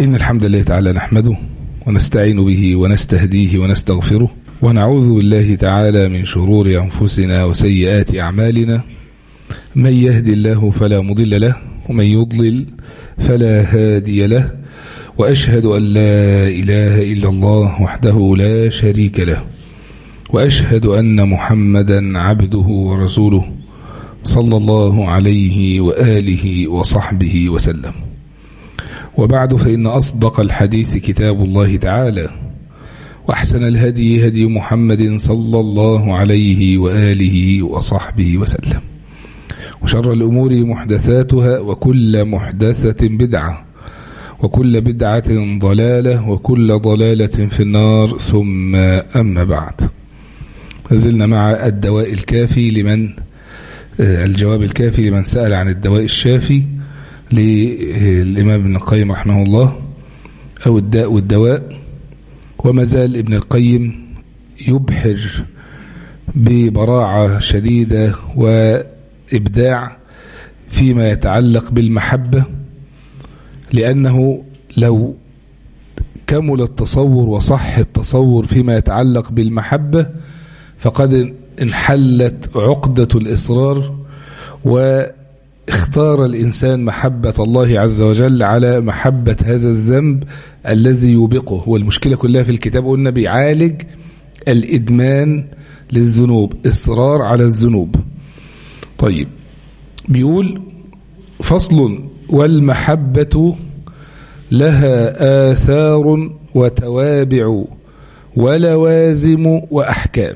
إن الحمد لله تعالى نحمده ونستعين به ونستهديه ونستغفره ونعوذ بالله تعالى من شرور أنفسنا وسيئات أعمالنا من يهد الله فلا مضل له ومن يضلل فلا هادي له وأشهد أن لا إله إلا الله وحده لا شريك له وأشهد أن محمدا عبده ورسوله صلى الله عليه وآله وصحبه وسلم وبعد فإن أصدق الحديث كتاب الله تعالى وأحسن الهدي هدي محمد صلى الله عليه وآله وصحبه وسلم وشر الأمور محدثاتها وكل محدثة بدعة وكل بدعة ضلالة وكل ضلالة في النار ثم أما بعد فزلنا مع الدواء الكافي لمن الجواب الكافي لمن سأل عن الدواء الشافي للإمام ابن القيم رحمه الله أو الداء والدواء وما زال ابن القيم يبحر ببراعة شديدة وإبداع فيما يتعلق بالمحبة لأنه لو كمل التصور وصح التصور فيما يتعلق بالمحبة فقد انحلت عقدة الإصرار واختار الإنسان محبة الله عز وجل على محبة هذا الذنب الذي يوبقه هو المشكلة كلها في الكتاب قلنا بيعالج الإدمان للذنوب إصرار على الذنوب طيب بيقول فصل والمحبة لها آثار وتوابع ولوازم وأحكام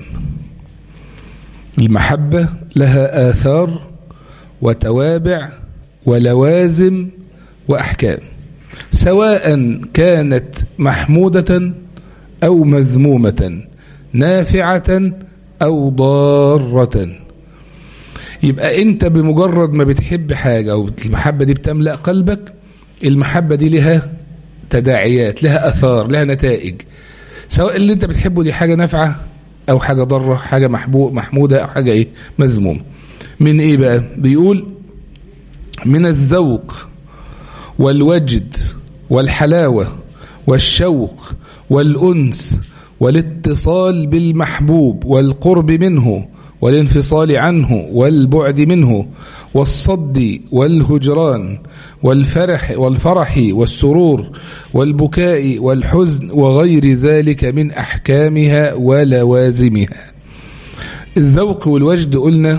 المحبة لها آثار وتوابع ولوازم وأحكام سواء كانت محمودة أو مذمومة نافعة أو ضارة يبقى أنت بمجرد ما بتحب حاجة أو المحبة دي بتملأ قلبك المحبة دي لها تداعيات لها أثار لها نتائج سواء اللي أنت بتحبه دي حاجة نافعة أو حاجة ضارة حاجة محبوب محمودة أو حاجة إيه مذمومة من إيه بقى بيقول من الذوق والوجد والحلاوة والشوق والأنس والاتصال بالمحبوب والقرب منه والانفصال عنه والبعد منه والصد والهجران والفرح والفرح والسرور والبكاء والحزن وغير ذلك من أحكامها ولوازمها الذوق والوجد قلنا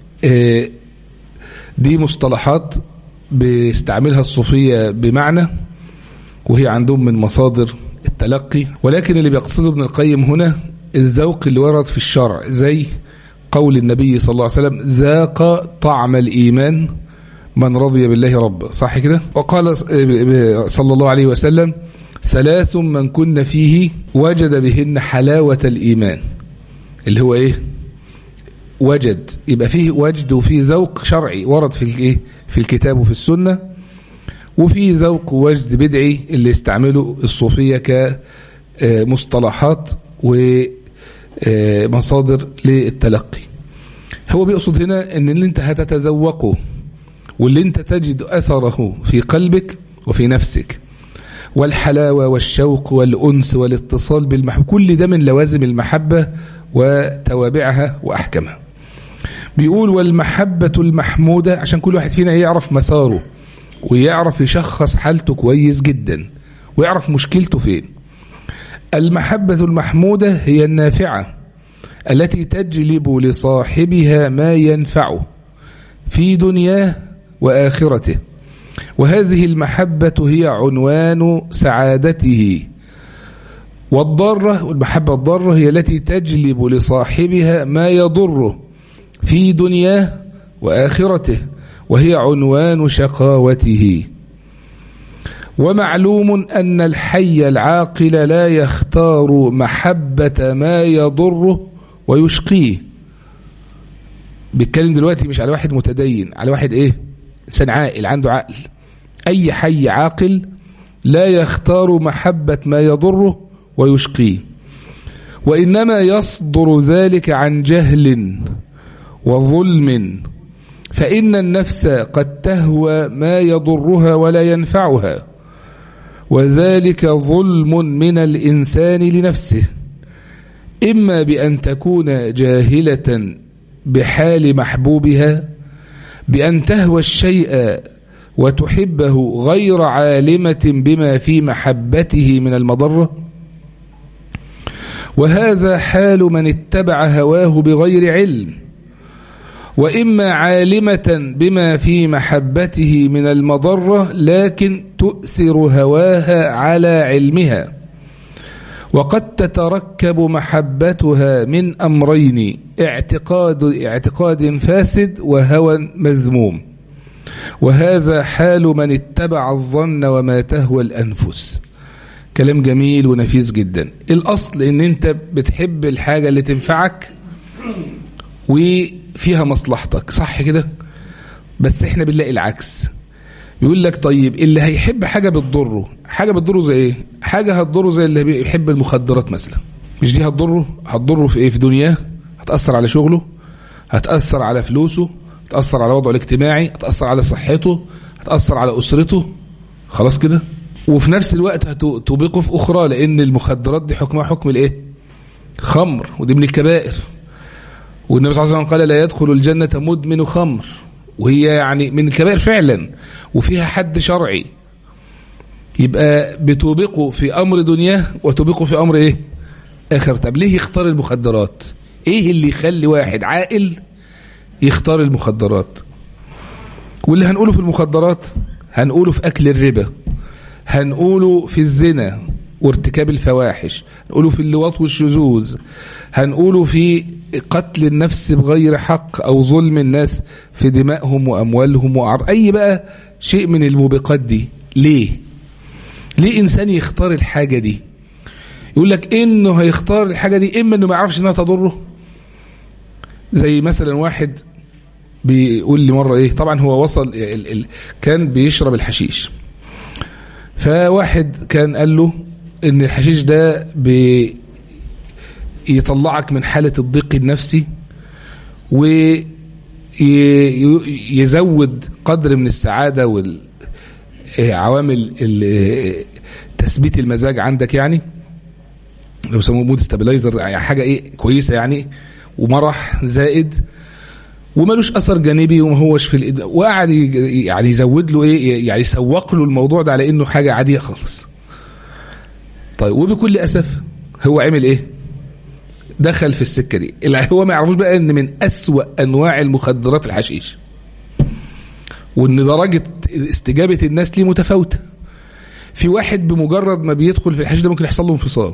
دي مصطلحات بيستعملها الصوفية بمعنى وهي عندهم من مصادر التلقي ولكن اللي بيقصده ابن القيم هنا الذوق اللي ورد في الشرع زي قول النبي صلى الله عليه وسلم ذاق طعم الإيمان من رضي بالله ربا صح كده وقال صلى الله عليه وسلم ثلاث من كن فيه وجد بهن حلاوة الإيمان اللي هو إيه وجد يبقى فيه وجد وفيه ذوق شرعي ورد في الايه في الكتاب وفي السنة وفي ذوق ووجد بدعي اللي استعمله الصوفية كمصطلحات ومصادر للتلقي هو بيقصد هنا ان اللي انت هتتذوقه واللي انت تجد اثره في قلبك وفي نفسك والحلاوة والشوق والأنس والاتصال بالمحبة كل ده من لوازم المحبة وتوابعها وأحكامها بيقول والمحبة المحمودة عشان كل واحد فينا يعرف مساره ويعرف يشخص حالته كويس جدا ويعرف مشكلته فين المحبة المحمودة هي النافعة التي تجلب لصاحبها ما ينفعه في دنياه وآخرته وهذه المحبة هي عنوان سعادته والضارة والمحبة الضارة هي التي تجلب لصاحبها ما يضره في دنياه وآخرته وهي عنوان شقاوته ومعلوم أن الحي العاقل لا يختار محبة ما يضره ويشقيه بيتكلم دلوقتي مش على واحد متدين على واحد ايه انسان عاقل عنده عقل اي حي عاقل لا يختار محبة ما يضره ويشقيه وإنما يصدر ذلك عن جهل وظلم فإن النفس قد تهوى ما يضرها ولا ينفعها وذلك ظلم من الإنسان لنفسه إما بأن تكون جاهلة بحال محبوبها بأن تهوى الشيء وتحبه غير عالمة بما في محبته من المضرة وهذا حال من اتبع هواه بغير علم وإما عالمة بما في محبته من المضرة لكن تؤثر هواها على علمها وقد تتركب محبتها من أمرين اعتقاد, اعتقاد فاسد وهوى مذموم وهذا حال من اتبع الظن وما تهوى الأنفس كلام جميل ونفيس جدا الأصل ان انت بتحب الحاجة اللي تنفعك وفيها مصلحتك صح كده بس احنا بنلاقي العكس يقول لك طيب اللي هيحب حاجة بتضره حاجة بتضره زي ايه حاجة هتضره زي اللي بيحب المخدرات مثلا مش دي هتضره هتضره في ايه في دنياه هتأثر على شغله هتأثر على فلوسه هتأثر على وضعه الاجتماعي هتأثر على صحته هتأثر على أسرته خلاص كده وفي نفس الوقت هتوبقه في أخرى لأن المخدرات دي حكمها حكم الإيه خمر ودي من الكبائر والنبي صلى الله عليه وسلم قال لا يدخل الجنة مدمن خمر وهي يعني من الكبائر فعلا وفيها حد شرعي يبقى بتوبقه في أمر دنياه وتوبقه في أمر إيه آخر طب ليه يختار المخدرات إيه اللي يخلي واحد عاقل يختار المخدرات واللي هنقوله في المخدرات هنقوله في أكل الربا هنقوله في الزنا وارتكاب الفواحش هنقوله في اللواط والشذوذ هنقوله في قتل النفس بغير حق أو ظلم الناس في دمائهم وأموالهم وعر أي بقى شيء من الموبقات دي ليه ليه إنسان يختار الحاجة دي يقول لك إنه هيختار الحاجة دي إما إنه ما يعرفش إنها تضره زي مثلا واحد بيقول لي مرة إيه طبعا هو وصل ال ال كان بيشرب الحشيش فواحد كان قال له ان الحشيش ده بيطلعك من حالة الضيق النفسي ويزود قدر من السعادة والعوامل تثبيت المزاج عندك يعني لو سموه مود ستابلايزر يعني حاجة ايه كويسة يعني ومرح زائد ومالوش اثر جانبي وما هوش في الإد... وقعد يعني يزود له ايه يعني يسوق له الموضوع ده على انه حاجه عاديه خالص طيب وبكل اسف هو عمل ايه دخل في السكه دي اللي هو ما يعرفوش بقى ان من اسوا انواع المخدرات الحشيش وان درجه استجابه الناس ليه متفاوته في واحد بمجرد ما بيدخل في الحشيش ده ممكن يحصل له انفصام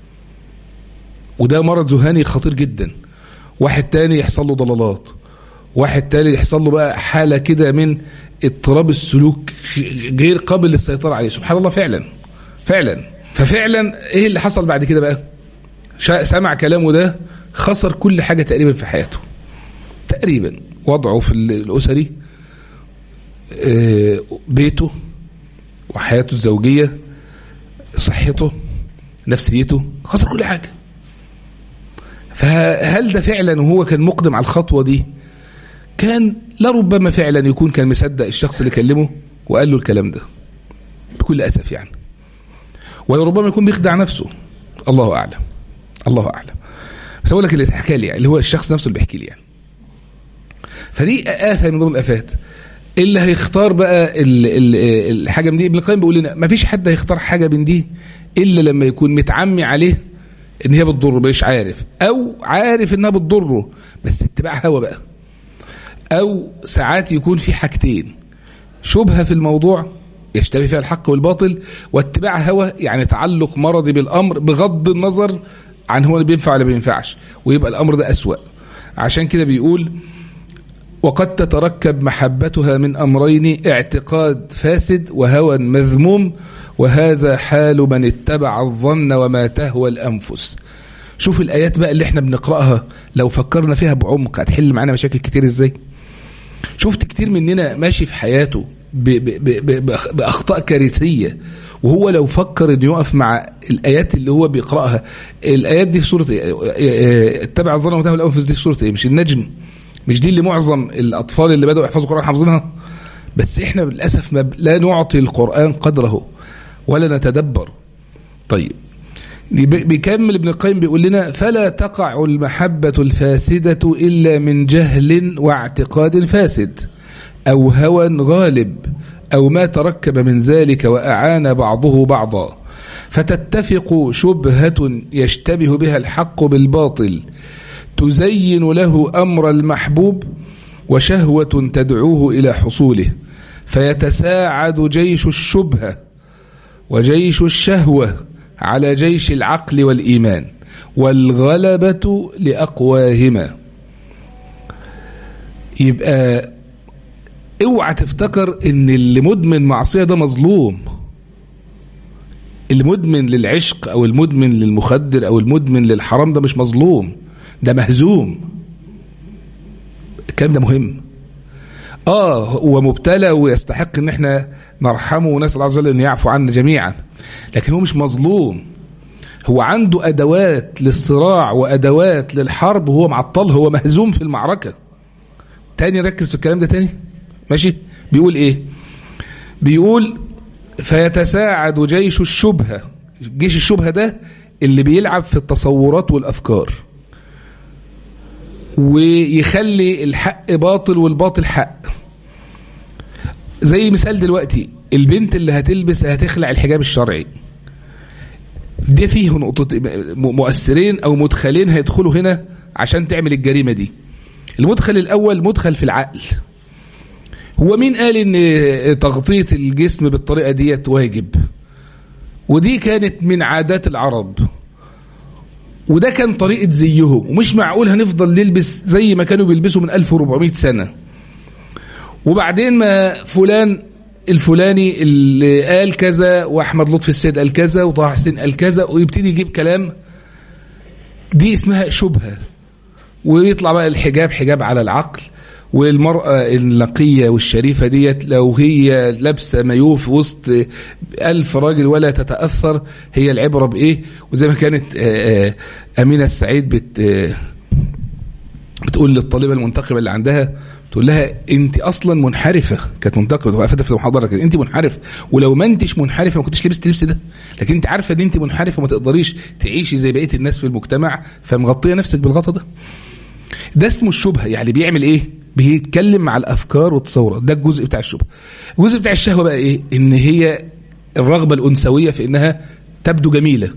وده مرض ذهاني خطير جدا واحد تاني يحصل له ضلالات واحد تالي يحصل له بقى حالة كده من اضطراب السلوك غير قابل للسيطرة عليه سبحان الله فعلا فعلا ففعلا ايه اللي حصل بعد كده بقى سمع كلامه ده خسر كل حاجة تقريبا في حياته تقريبا وضعه في الأسري بيته وحياته الزوجية صحته نفسيته خسر كل حاجة فهل ده فعلا وهو كان مقدم على الخطوة دي كان لربما فعلا يكون كان مصدق الشخص اللي كلمه وقال له الكلام ده بكل أسف يعني ولربما يكون بيخدع نفسه الله أعلم الله أعلم بس أقول لك اللي اتحكى لي يعني اللي هو الشخص نفسه اللي بيحكي لي يعني فدي آفة من ضمن الآفات اللي هيختار بقى ال ال الحاجة من دي ابن القيم بيقول لنا ما فيش حد هيختار حاجة من دي إلا لما يكون متعمي عليه إن هي بتضره مش عارف أو عارف إنها بتضره بس اتباع هوا بقى أو ساعات يكون في حاجتين شبهة في الموضوع يشتبه فيها الحق والباطل واتباع هوى يعني تعلق مرضي بالأمر بغض النظر عن هو اللي بينفع ولا بينفعش ويبقى الأمر ده أسوأ عشان كده بيقول وقد تتركب محبتها من أمرين اعتقاد فاسد وهوى مذموم وهذا حال من اتبع الظن وما تهوى الأنفس شوف الآيات بقى اللي احنا بنقرأها لو فكرنا فيها بعمق هتحل معانا مشاكل كتير ازاي شفت كتير مننا ماشي في حياته ب ب ب بأخطاء كارثية وهو لو فكر انه يقف مع الآيات اللي هو بيقرأها الآيات دي في سورة ايه اتبع الظن وتهوى الأنفس دي في سورة ايه مش النجم مش دي اللي معظم الأطفال اللي بدأوا يحفظوا القرآن حافظينها بس احنا للأسف ما لا نعطي القرآن قدره ولا نتدبر طيب بيكمل ابن القيم بيقول لنا فلا تقع المحبة الفاسدة إلا من جهل واعتقاد فاسد أو هوى غالب أو ما تركب من ذلك وأعان بعضه بعضا فتتفق شبهة يشتبه بها الحق بالباطل تزين له أمر المحبوب وشهوة تدعوه إلى حصوله فيتساعد جيش الشبهة وجيش الشهوة على جيش العقل والإيمان والغلبة لأقواهما يبقى اوعى تفتكر ان اللي مدمن معصية ده مظلوم المدمن للعشق او المدمن للمخدر او المدمن للحرام ده مش مظلوم ده مهزوم الكلام ده مهم اه هو مبتلى ويستحق ان احنا نرحمه ونسال الله عز وجل ان يعفو عنا جميعا لكن هو مش مظلوم هو عنده ادوات للصراع وادوات للحرب وهو معطل هو مهزوم في المعركه تاني ركز في الكلام ده تاني ماشي بيقول ايه بيقول فيتساعد جيش الشبهه جيش الشبهه ده اللي بيلعب في التصورات والافكار ويخلي الحق باطل والباطل حق زي مثال دلوقتي البنت اللي هتلبس هتخلع الحجاب الشرعي ده فيه نقطة مؤثرين او مدخلين هيدخلوا هنا عشان تعمل الجريمة دي المدخل الاول مدخل في العقل هو مين قال ان تغطية الجسم بالطريقة ديت واجب ودي كانت من عادات العرب وده كان طريقة زيهم ومش معقول هنفضل نلبس زي ما كانوا بيلبسوا من 1400 سنة وبعدين ما فلان الفلاني اللي قال كذا واحمد لطفي السيد قال كذا وطه حسين قال كذا ويبتدي يجيب كلام دي اسمها شبهه ويطلع بقى الحجاب حجاب على العقل والمرأة النقية والشريفة ديت لو هي لابسة مايوه في وسط ألف راجل ولا تتأثر هي العبرة بإيه وزي ما كانت أمينة السعيد بت بتقول للطالبة المنتقبة اللي عندها تقول لها انت اصلا منحرفه كانت منتقبه وقفت في المحاضره كده انت منحرفه ولو ما انتش منحرفه ما كنتش لبست اللبس ده لكن انت عارفه ان انت منحرفه وما تقدريش تعيشي زي بقيه الناس في المجتمع فمغطيه نفسك بالغطا ده ده اسمه الشبهه يعني بيعمل ايه بيتكلم مع الافكار والتصورات ده الجزء بتاع الشبهه الجزء بتاع الشهوه بقى ايه ان هي الرغبه الانثويه في انها تبدو جميله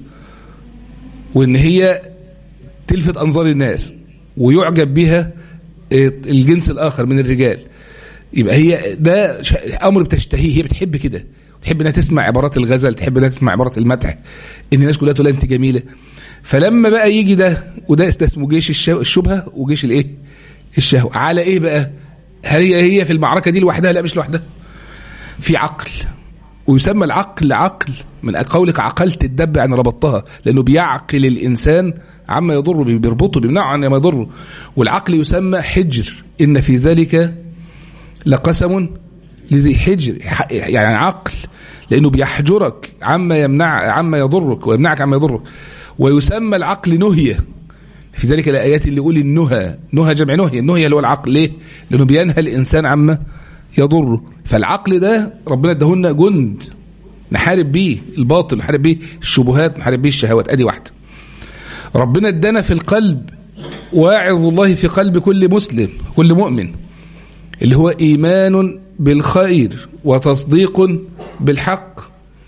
وان هي تلفت انظار الناس ويعجب بها الجنس الاخر من الرجال يبقى هي ده امر بتشتهيه هي بتحب كده تحب انها تسمع عبارات الغزل تحب انها تسمع عبارات المدح ان الناس كلها تقول انت جميله فلما بقى يجي ده وده اسمه جيش الشبهه وجيش الايه الشهوه على ايه بقى هل هي هي في المعركه دي لوحدها لا مش لوحدها في عقل ويسمى العقل عقل من قولك عقلت الدب يعني ربطتها لانه بيعقل الانسان عما يضره بيربطه بيمنعه عن ما يضره والعقل يسمى حجر إن في ذلك لقسم لذي حجر يعني عقل لأنه بيحجرك عما يمنع عما يضرك ويمنعك عما يضرك ويسمى العقل نهية في ذلك الآيات اللي يقول النهى نهى جمع نهية النهية اللي هو العقل ليه؟ لأنه بينهى الإنسان عما يضره فالعقل ده ربنا ادهولنا جند نحارب بيه الباطل نحارب بيه الشبهات نحارب بيه الشهوات ادي واحده ربنا ادانا في القلب واعظ الله في قلب كل مسلم كل مؤمن اللي هو ايمان بالخير وتصديق بالحق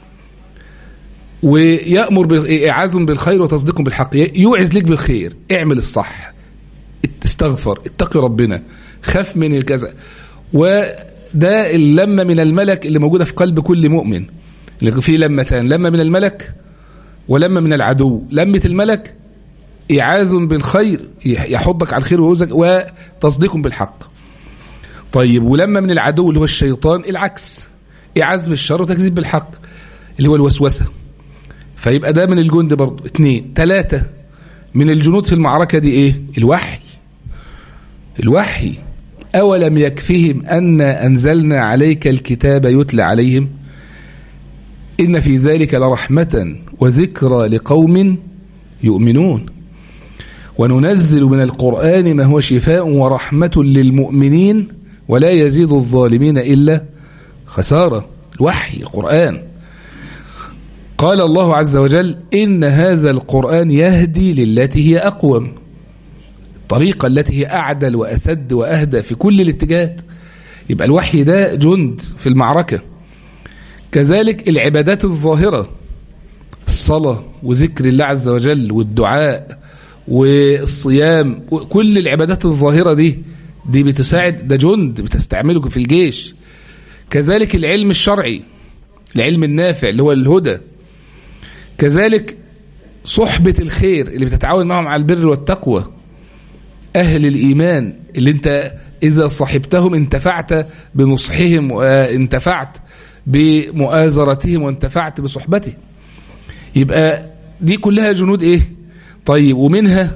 ويأمر إعازم بالخير وتصديق بالحق يوعز لك بالخير اعمل الصح استغفر اتقي ربنا خاف من الكذا وده اللمة من الملك اللي موجودة في قلب كل مؤمن اللي فيه لمتان لمة من الملك ولمة من العدو لمة الملك إعاز بالخير يحضك على الخير ويوزك وتصديق بالحق طيب ولما من العدو اللي هو الشيطان العكس إعاز بالشر وتكذيب بالحق اللي هو الوسوسة فيبقى ده من الجند برضو اثنين ثلاثة من الجنود في المعركة دي ايه الوحي الوحي أولم يكفهم أن أنزلنا عليك الكتاب يتلى عليهم إن في ذلك لرحمة وذكرى لقوم يؤمنون وننزل من القرآن ما هو شفاء ورحمة للمؤمنين ولا يزيد الظالمين إلا خسارة الوحي القرآن قال الله عز وجل إن هذا القرآن يهدي للتي هي أقوم الطريقة التي هي أعدل وأسد وأهدى في كل الاتجاهات يبقى الوحي ده جند في المعركة كذلك العبادات الظاهرة الصلاة وذكر الله عز وجل والدعاء والصيام كل العبادات الظاهرة دي دي بتساعد ده جند بتستعمله في الجيش كذلك العلم الشرعي العلم النافع اللي هو الهدى كذلك صحبة الخير اللي بتتعاون معهم على البر والتقوى أهل الإيمان اللي أنت إذا صحبتهم انتفعت بنصحهم وانتفعت بمؤازرتهم وانتفعت بصحبتهم يبقى دي كلها جنود إيه طيب ومنها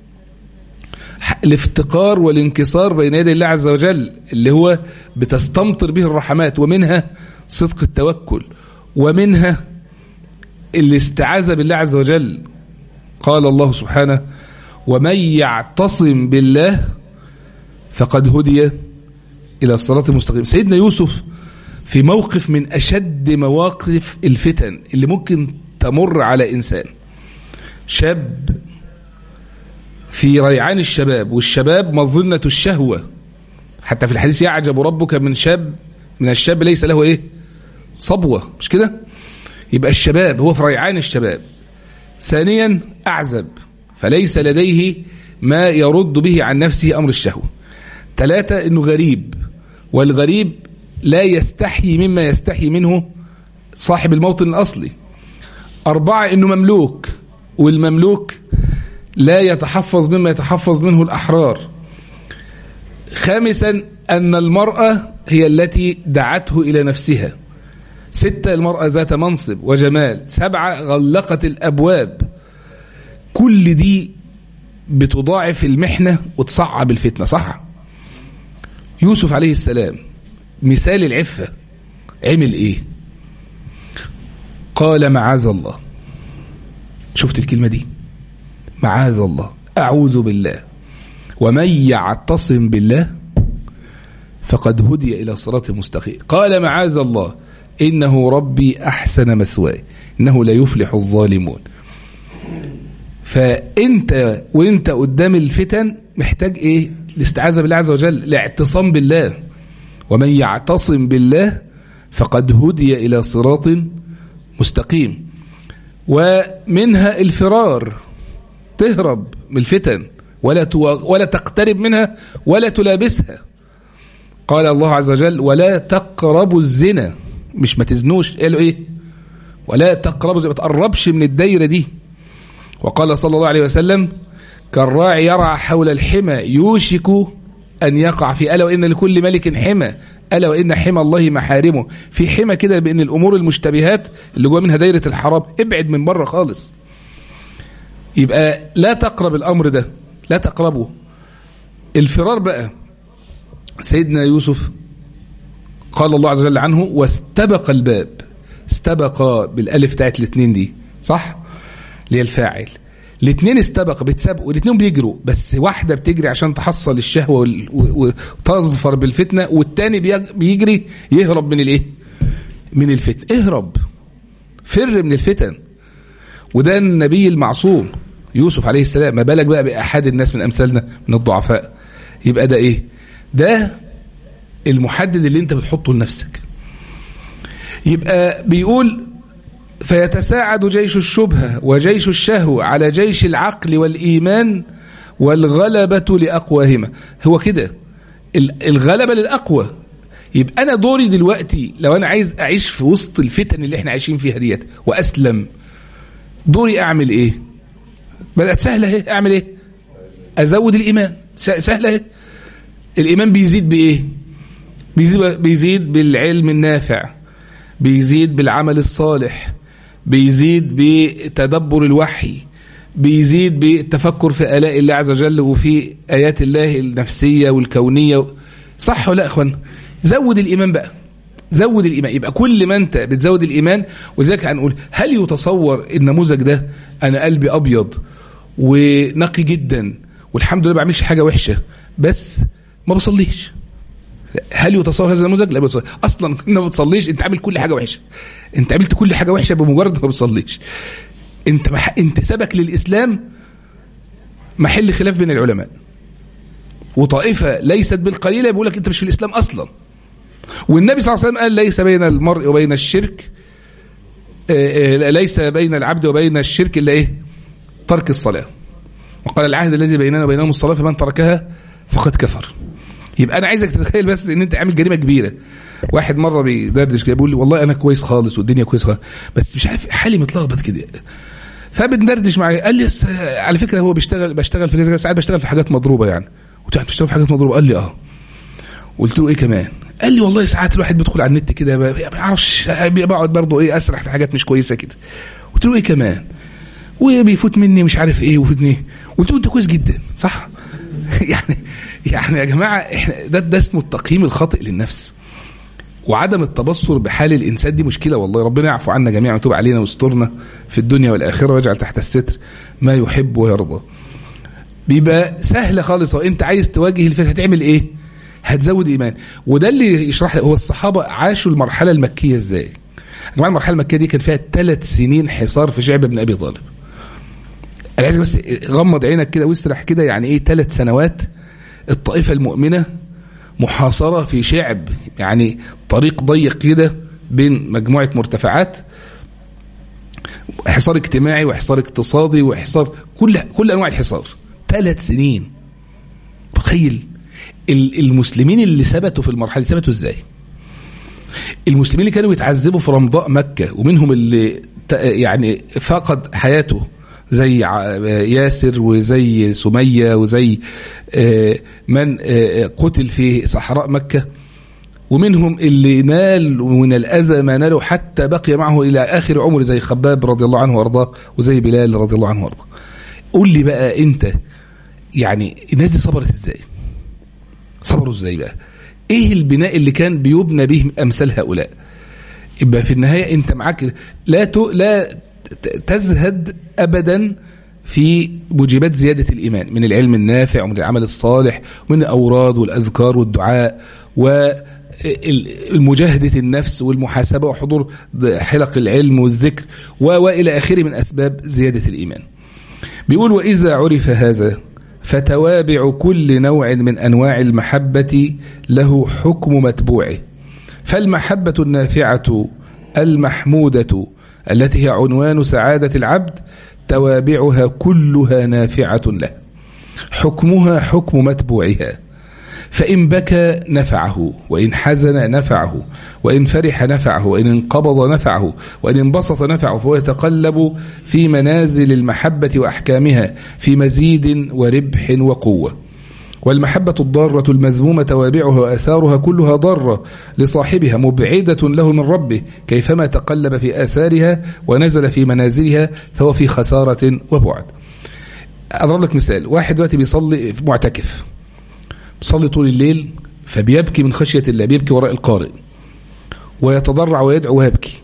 الافتقار والانكسار بين يدي الله عز وجل اللي هو بتستمطر به الرحمات ومنها صدق التوكل ومنها الاستعاذة بالله عز وجل قال الله سبحانه ومن يعتصم بالله فقد هدي إلى الصراط المستقيم سيدنا يوسف في موقف من أشد مواقف الفتن اللي ممكن تمر على إنسان شاب في ريعان الشباب والشباب مظنة الشهوة حتى في الحديث يعجب ربك من شاب من الشاب ليس له ايه صبوة مش كده يبقى الشباب هو في ريعان الشباب ثانيا أعزب فليس لديه ما يرد به عن نفسه أمر الشهوة ثلاثة أنه غريب والغريب لا يستحي مما يستحي منه صاحب الموطن الأصلي أربعة أنه مملوك والمملوك لا يتحفظ مما يتحفظ منه الأحرار خامسا أن المرأة هي التي دعته إلى نفسها ستة المرأة ذات منصب وجمال سبعة غلقت الأبواب كل دي بتضاعف المحنة وتصعب الفتنة صح يوسف عليه السلام مثال العفة عمل ايه قال معاذ الله شفت الكلمة دي معاذ الله أعوذ بالله ومن يعتصم بالله فقد هدي إلى صراط مستقيم قال معاذ الله إنه ربي أحسن مثواي إنه لا يفلح الظالمون فأنت وأنت قدام الفتن محتاج إيه الاستعاذة بالله عز وجل الاعتصام بالله ومن يعتصم بالله فقد هدي إلى صراط مستقيم ومنها الفرار تهرب من الفتن ولا ولا تقترب منها ولا تلابسها قال الله عز وجل ولا تقربوا الزنا مش ما تزنوش قالوا ايه ولا تقربوا الزنا ما تقربش من الدايره دي وقال صلى الله عليه وسلم كالراعي يرعى حول الحمى يوشك أن يقع في ألا وإن لكل ملك حمى ألا وإن حمى الله محارمه في حمى كده بأن الأمور المشتبهات اللي جوا منها دايرة الحرام ابعد من بره خالص يبقى لا تقرب الأمر ده لا تقربه الفرار بقى سيدنا يوسف قال الله عز وجل عنه واستبق الباب استبق بالالف بتاعت الاثنين دي صح اللي هي الفاعل الاثنين استبق بتسابقوا الاثنين بيجروا بس واحده بتجري عشان تحصل الشهوه وتظفر بالفتنه والتاني بيجري يهرب من الايه من الفتن اهرب فر من الفتن وده النبي المعصوم يوسف عليه السلام ما بالك بقى بأحد الناس من أمثالنا من الضعفاء يبقى ده إيه ده المحدد اللي انت بتحطه لنفسك يبقى بيقول فيتساعد جيش الشبهة وجيش الشهوة على جيش العقل والإيمان والغلبة لأقواهما هو كده الغلبة للأقوى يبقى أنا دوري دلوقتي لو أنا عايز أعيش في وسط الفتن اللي احنا عايشين فيها ديت وأسلم دوري أعمل إيه بدأت سهلة اهي أعمل إيه أزود الإيمان سهلة اهي الإيمان بيزيد بإيه بيزيد, بيزيد بالعلم النافع بيزيد بالعمل الصالح بيزيد بتدبر الوحي بيزيد بالتفكر في آلاء الله عز وجل وفي آيات الله النفسية والكونية صح ولا أخوان زود الإيمان بقى زود الإيمان يبقى كل ما أنت بتزود الإيمان وذلك هنقول هل يتصور النموذج ده أنا قلبي أبيض ونقي جدا والحمد لله بعملش حاجة وحشة بس ما بصليش هل يتصور هذا النموذج؟ لا بيتصور اصلا انت ما بتصليش انت عامل كل حاجه وحشه انت عملت كل حاجه وحشه بمجرد ما بتصليش انت مح... انتسابك للاسلام محل خلاف بين العلماء وطائفه ليست بالقليله بيقول لك انت مش في الاسلام اصلا والنبي صلى الله عليه وسلم قال ليس بين المرء وبين الشرك آه، آه، ليس بين العبد وبين الشرك الا ايه ترك الصلاه وقال العهد الذي بيننا وبينهم الصلاه فمن تركها فقد كفر يبقى انا عايزك تتخيل بس ان انت عامل جريمه كبيره واحد مره بيدردش كده بيقول لي والله انا كويس خالص والدنيا كويسه خالص بس مش عارف حالي متلخبط كده فبندردش معاه قال لي "س- على فكره هو بيشتغل بشتغل في كذا ساعات بشتغل في حاجات مضروبه يعني قلت له "أنت بتشتغل في حاجات مضروبه قال لي اه قلت له ايه كمان قال لي والله ساعات الواحد بيدخل على النت كده ما بيعرفش بقعد برضه ايه اسرح في حاجات مش كويسه كده قلت له ايه كمان وبيفوت مني مش عارف ايه ويفوت مني قلت له انت كويس جدا صح يعني يعني يا جماعه احنا ده ده اسمه التقييم الخاطئ للنفس وعدم التبصر بحال الانسان دي مشكله والله ربنا يعفو عنا جميعا ويتوب علينا ويسترنا في الدنيا والاخره ويجعل تحت الستر ما يحب ويرضى بيبقى سهل خالص وانت عايز تواجه الفتنه هتعمل ايه هتزود ايمان وده اللي يشرح هو الصحابه عاشوا المرحله المكيه ازاي يا جماعه المرحله المكيه دي كان فيها ثلاث سنين حصار في شعب بن ابي طالب انا عايزك بس غمض عينك كده واسرح كده يعني ايه ثلاث سنوات الطائفه المؤمنه محاصره في شعب يعني طريق ضيق كده بين مجموعه مرتفعات حصار اجتماعي وحصار اقتصادي وحصار كل كل انواع الحصار ثلاث سنين تخيل ال- المسلمين اللي ثبتوا في المرحله دي ثبتوا ازاي؟ المسلمين اللي كانوا بيتعذبوا في رمضاء مكه ومنهم اللي ت- يعني فقد حياته زي ع- ياسر وزي سميه وزي آه، من آه، قتل في صحراء مكه ومنهم اللي نال من الأذى ما ناله حتى بقي معه إلى آخر عمره زي خباب رضي الله عنه وأرضاه وزي بلال رضي الله عنه وأرضاه قول لي بقى أنت يعني الناس دي صبرت إزاي صبروا إزاي بقى إيه البناء اللي كان بيبنى به أمثال هؤلاء يبقى في النهاية أنت معاك لا ت... لا ت- تزهد أبدا في موجبات زيادة الإيمان من العلم النافع ومن العمل الصالح ومن الأوراد والأذكار والدعاء والمجاهدة النفس والمحاسبة وحضور حلق العلم والذكر و- وإلى آخره من أسباب زيادة الإيمان بيقول وإذا عرف هذا فتوابع كل نوع من أنواع المحبة له حكم متبوعه فالمحبة النافعة المحمودة التي هي عنوان سعادة العبد توابعها كلها نافعة له حكمها حكم متبوعها فإن بكى نفعه وإن حزن نفعه وإن فرح نفعه وإن انقبض نفعه وإن انبسط نفعه فهو يتقلب في منازل المحبة وأحكامها في مزيد وربح وقوة والمحبة الضارة المذمومة توابعها وآثارها كلها ضارة لصاحبها مبعدة له من ربه كيفما تقلب في آثارها ونزل في منازلها فهو في خسارة وبعد أضرب لك مثال واحد دلوقتي بيصلي معتكف بيصلي طول الليل فبيبكي من خشية الله بيبكي وراء القارئ ويتضرع ويدعو ويبكي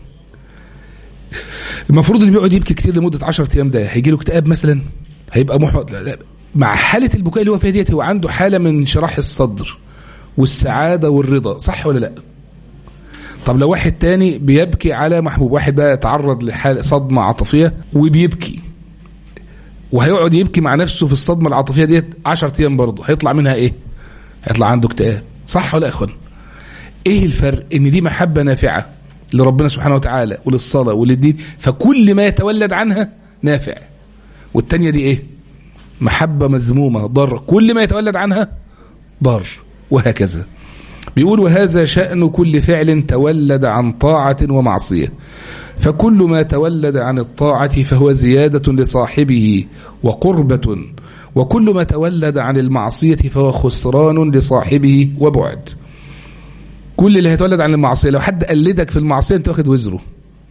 المفروض اللي بيقعد يبكي كتير لمدة 10 أيام ده هيجي له اكتئاب مثلا هيبقى محبط لا لا مع حالة البكاء اللي هو فيها ديت هو عنده حالة من انشراح الصدر والسعادة والرضا صح ولا لا طب لو واحد تاني بيبكي على محبوب واحد بقى يتعرض لحالة صدمة عاطفية وبيبكي وهيقعد يبكي مع نفسه في الصدمة العاطفية ديت 10 أيام برضه هيطلع منها إيه؟ هيطلع عنده اكتئاب صح ولا يا إخوان؟ إيه الفرق؟ إن دي محبة نافعة لربنا سبحانه وتعالى وللصلاة وللدين فكل ما يتولد عنها نافع والتانية دي إيه؟ محبة مذمومة ضر كل ما يتولد عنها ضر وهكذا بيقول وهذا شأن كل فعل تولد عن طاعة ومعصية فكل ما تولد عن الطاعة فهو زيادة لصاحبه وقربة وكل ما تولد عن المعصية فهو خسران لصاحبه وبعد كل اللي هيتولد عن المعصية لو حد قلدك في المعصية انت واخد وزره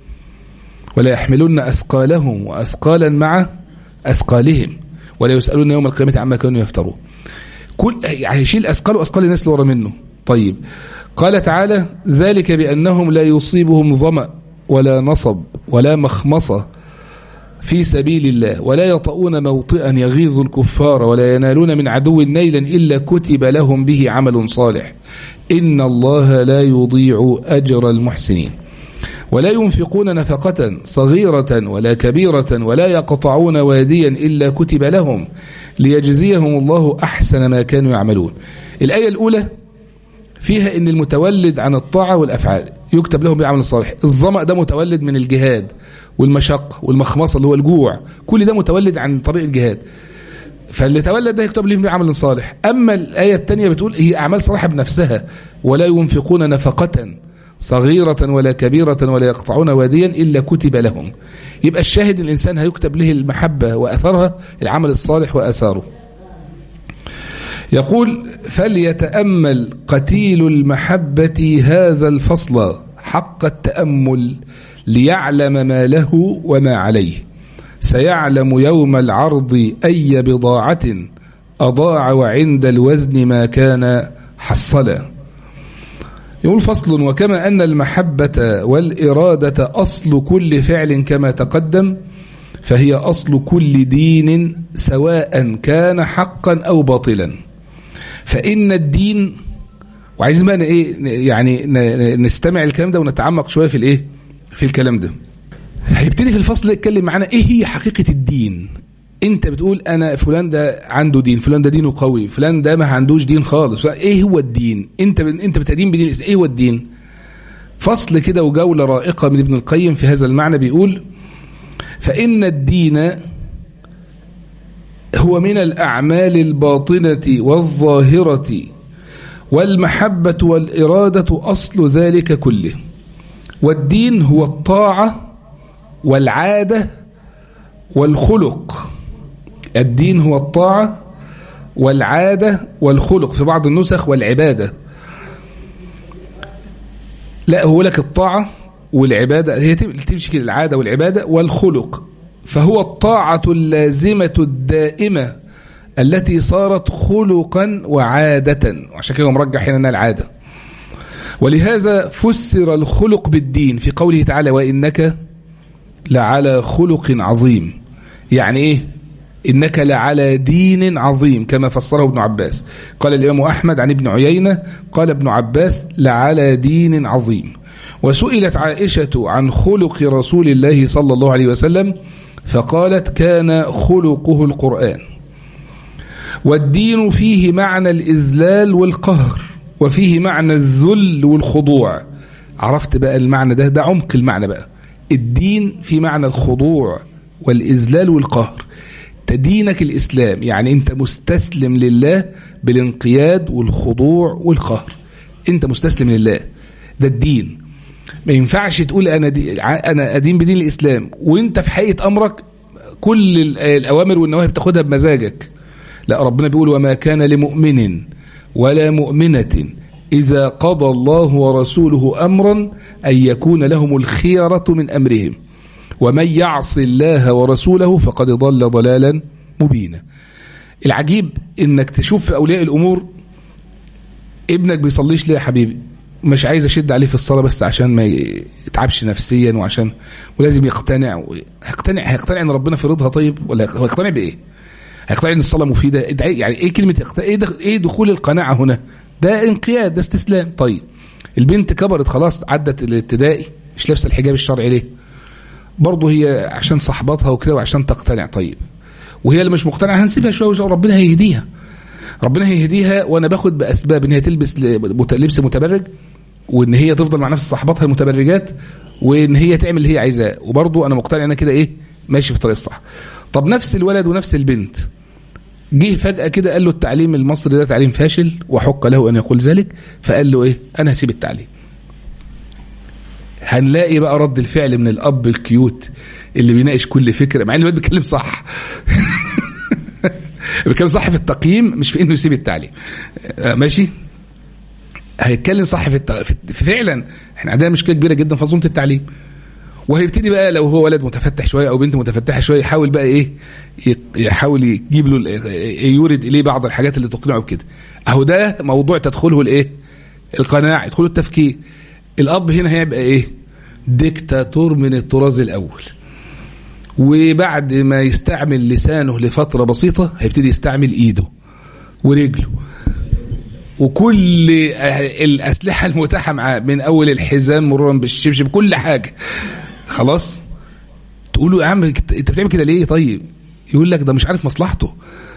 ولا يحملن أثقالهم وأثقالا مع أثقالهم ولا يسألون يوم القيامة عما كانوا يفترون كل هيشيل أثقال وأثقال الناس اللي ورا منه طيب قال تعالى ذلك بأنهم لا يصيبهم ظمأ ولا نصب ولا مخمصة في سبيل الله ولا يطؤون موطئا يغيظ الكفار ولا ينالون من عدو نيلا إلا كتب لهم به عمل صالح إن الله لا يضيع أجر المحسنين ولا ينفقون نفقة صغيرة ولا كبيرة ولا يقطعون واديا إلا كتب لهم ليجزيهم الله أحسن ما كانوا يعملون الآية الأولى فيها ان المتولد عن الطاعة والأفعال يكتب لهم بعمل الصالح الظمأ ده متولد من الجهاد والمشق والمخمصة اللي هو الجوع كل ده متولد عن طريق الجهاد فاللي تولد ده يكتب لهم بعمل صالح أما الآية الثانية بتقول هي أعمال صالحة بنفسها ولا ينفقون نفقة صغيرة ولا كبيرة ولا يقطعون واديا إلا كتب لهم يبقى الشاهد الإنسان هيكتب له المحبة وأثرها العمل الصالح وأثاره يقول فليتأمل قتيل المحبة هذا الفصل حق التأمل ليعلم ما له وما عليه سيعلم يوم العرض أي بضاعة أضاع وعند الوزن ما كان حصلا يقول فصل وكما أن المحبة والإرادة أصل كل فعل كما تقدم فهي أصل كل دين سواء كان حقا أو باطلا فإن الدين وعايزين بقى ايه يعني نستمع الكلام ده ونتعمق شويه في الايه في الكلام ده هيبتدي في الفصل يتكلم معانا ايه هي حقيقه الدين انت بتقول انا فلان ده عنده دين فلان ده دينه قوي فلان ده ما عندوش دين خالص ايه هو الدين انت انت بتدين بدين ايه هو الدين فصل كده وجوله رائقه من ابن القيم في هذا المعنى بيقول فان الدين هو من الأعمال الباطنة والظاهرة والمحبة والإرادة أصل ذلك كله والدين هو الطاعة والعادة والخلق الدين هو الطاعة والعادة والخلق في بعض النسخ والعبادة لا هو لك الطاعة والعبادة هي تمشي كده العادة والعبادة والخلق فهو الطاعة اللازمة الدائمة التي صارت خلقا وعادة وعشان كده مرجح هنا العادة ولهذا فسر الخلق بالدين في قوله تعالى وإنك لعلى خلق عظيم يعني إيه إنك لعلى دين عظيم كما فسره ابن عباس قال الإمام أحمد عن ابن عيينة قال ابن عباس لعلى دين عظيم وسئلت عائشة عن خلق رسول الله صلى الله عليه وسلم فقالت كان خلقه القرآن والدين فيه معنى الإذلال والقهر وفيه معنى الذل والخضوع عرفت بقى المعنى ده ده عمق المعنى بقى الدين في معنى الخضوع والإذلال والقهر تدينك الإسلام يعني أنت مستسلم لله بالانقياد والخضوع والقهر أنت مستسلم لله ده الدين ما ينفعش تقول انا دي انا ادين بدين الاسلام وانت في حقيقه امرك كل الاوامر والنواهي بتاخدها بمزاجك لا ربنا بيقول وما كان لمؤمن ولا مؤمنه اذا قضى الله ورسوله امرا ان يكون لهم الخيره من امرهم ومن يعص الله ورسوله فقد ضل ضلالا مبينا العجيب انك تشوف في اولياء الامور ابنك بيصليش ليه يا حبيبي مش عايز اشد عليه في الصلاه بس عشان ما يتعبش نفسيا وعشان ولازم يقتنع هيقتنع هيقتنع ان ربنا فرضها طيب ولا هيقتنع بايه؟ هيقتنع ان الصلاه مفيده يعني ايه كلمه ايه ايه دخول القناعه هنا؟ ده انقياد ده استسلام طيب البنت كبرت خلاص عدت الابتدائي مش لابسه الحجاب الشرعي ليه؟ برضه هي عشان صحباتها وكده وعشان تقتنع طيب وهي اللي مش مقتنعه هنسيبها شويه وربنا هيهديها ربنا هيهديها وانا باخد باسباب ان هي تلبس لبس متبرج وان هي تفضل مع نفس صاحباتها المتبرجات وان هي تعمل اللي هي عايزاه وبرضه انا مقتنع انا كده ايه ماشي في الطريق الصح طب نفس الولد ونفس البنت جه فجأة كده قال له التعليم المصري ده تعليم فاشل وحق له أن يقول ذلك فقال له إيه أنا هسيب التعليم هنلاقي بقى رد الفعل من الأب الكيوت اللي بيناقش كل فكرة مع إن الواد بيتكلم صح بيتكلم صح في التقييم مش في إنه يسيب التعليم ماشي هيتكلم صح في, الت... في فعلا احنا عندنا مشكله كبيره جدا في منظومه التعليم وهيبتدي بقى لو هو ولد متفتح شويه او بنت متفتحه شويه يحاول بقى ايه يحاول يجيب له يورد اليه بعض الحاجات اللي تقنعه بكده اهو ده موضوع تدخله الايه القناعه يدخله التفكير الاب هنا هيبقى ايه ديكتاتور من الطراز الاول وبعد ما يستعمل لسانه لفترة بسيطة هيبتدي يستعمل ايده ورجله وكل الأسلحة المتاحة معاه من أول الحزام مرورا بالشبشب كل حاجة خلاص تقول له يا عم انت بتعمل كده ليه طيب يقول لك ده مش عارف مصلحته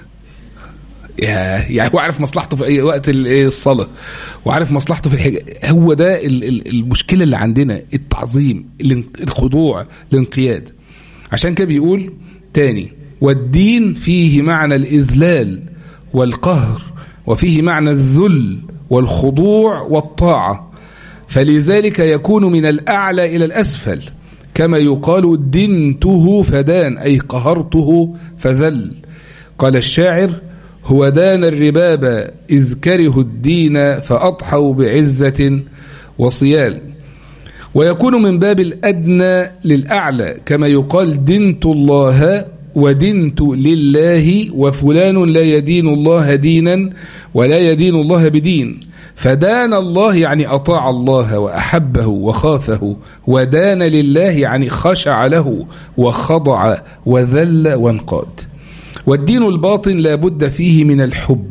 يعني هو عارف مصلحته في اي وقت الصلاه وعارف مصلحته في الحاجه هو ده المشكله اللي عندنا التعظيم الخضوع الانقياد عشان كده بيقول تاني والدين فيه معنى الاذلال والقهر وفيه معنى الذل والخضوع والطاعه فلذلك يكون من الاعلى الى الاسفل كما يقال دنته فدان اي قهرته فذل قال الشاعر هو دان الرباب إذ كرهوا الدين فأضحوا بعزة وصيال ويكون من باب الأدنى للأعلى كما يقال دنت الله ودنت لله وفلان لا يدين الله دينا ولا يدين الله بدين فدان الله يعني أطاع الله وأحبه وخافه ودان لله يعني خشع له وخضع وذل وانقاد والدين الباطن لا بد فيه من الحب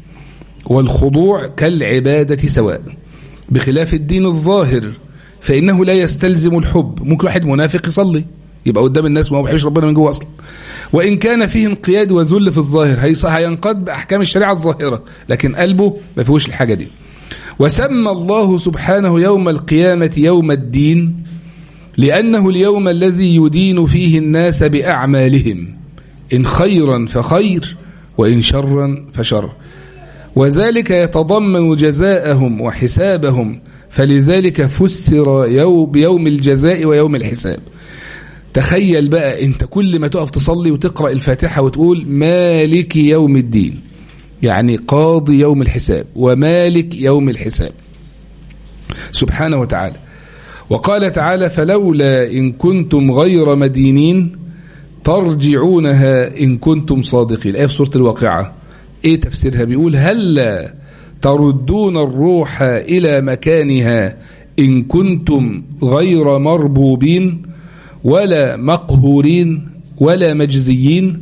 والخضوع كالعبادة سواء بخلاف الدين الظاهر فإنه لا يستلزم الحب ممكن واحد منافق يصلي يبقى قدام الناس ما هو بيحبش ربنا من جوه أصلا وإن كان فيه انقياد وذل في الظاهر هينقاد بأحكام الشريعة الظاهرة لكن قلبه ما فيهوش الحاجة دي وسمى الله سبحانه يوم القيامة يوم الدين لأنه اليوم الذي يدين فيه الناس بأعمالهم إن خيرا فخير وإن شرا فشر وذلك يتضمن جزاءهم وحسابهم فلذلك فسر يوم بيوم الجزاء ويوم الحساب تخيل بقى انت كل ما تقف تصلي وتقرأ الفاتحة وتقول مالك يوم الدين يعني قاضي يوم الحساب ومالك يوم الحساب سبحانه وتعالى وقال تعالى فلولا إن كنتم غير مدينين ترجعونها إن كنتم صادقين الآية في سورة الواقعة إيه تفسيرها بيقول هل تردون الروح إلى مكانها إن كنتم غير مربوبين ولا مقهورين ولا مجزيين